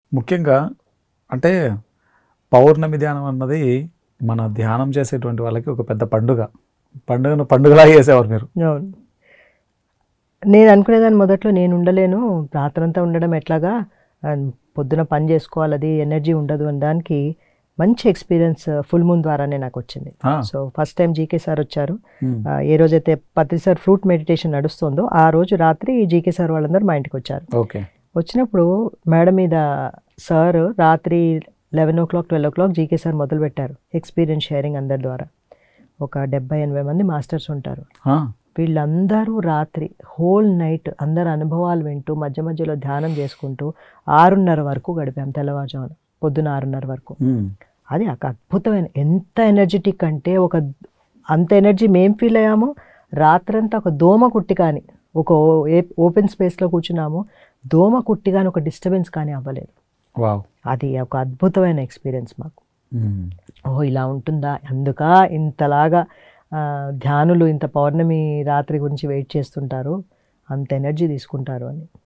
ముఖ్యంగా అంటే పౌర్ణమి ధ్యానం అన్నది మన ధ్యానం చేసేటువంటి వాళ్ళకి ఒక పెద్ద పండుగ పండుగను పండుగలా చేసేవారు మీరు అవును నేను అనుకునేదాన్ని మొదట్లో నేను ఉండలేను రాత్రంతా ఉండడం ఎట్లాగా అండ్ పొద్దున పని చేసుకోవాలి అది ఎనర్జీ ఉండదు అని దానికి మంచి ఎక్స్పీరియన్స్ ఫుల్ మూన్ ద్వారానే నాకు వచ్చింది ఆ, so first time GK sir వచ్చారు ఉమ్, ఆ, ఏ రోజైతే పత్రి సార్ ఫ్రూట్ మెడిటేషన్ నడుస్తుందో ఆ రోజు రాత్రి జీకే సార్ వాళ్ళందరూ మా ఇంటికి వచ్చారు ఓకే వచ్చినప్పుడు మేడం మీద సార్ రాత్రి eleven o'clock twelve o'clock GK sir మొదలు పెట్టారు ఎక్స్పీరియన్స్ షేరింగ్ అందరి ద్వారా ఒక డెబ్బై ఎనభై మంది మాస్టర్స్ ఉంటారు ఆ, వీళ్ళందరూ రాత్రి హోల్ నైట్ అందరి అనుభవాలు వింటూ మధ్య మధ్యలో ధ్యానం చేసుకుంటూ ఆరున్నర వరకు గడిపాం తెల్లవారుజామున పొద్దున ఆరున్నర వరకు ఉమ్, అది ఒక అద్భుతమైన ఎంత ఎనర్జెటిక్ అంటే ఒక అంత ఎనర్జీ మేం ఫీల్ అయ్యామో రాత్రంతా ఒక దోమ కుట్టి కానీ ఒక ఓపెన్ స్పేస్లో కూర్చున్నాము దోమ కుట్టి కానీ ఒక డిస్టర్బెన్స్ కానీ అవ్వలేదు వావ్ అది ఒక అద్భుతమైన ఎక్స్పీరియన్స్ మాకు ఉమ్, ఓ ఇలా ఉంటుందా అందుక ఇంతలాగా ఆ, ధ్యానులు ఇంత పౌర్ణమి రాత్రి గురించి వెయిట్ చేస్తుంటారు అంత ఎనర్జీ తీసుకుంటారు అని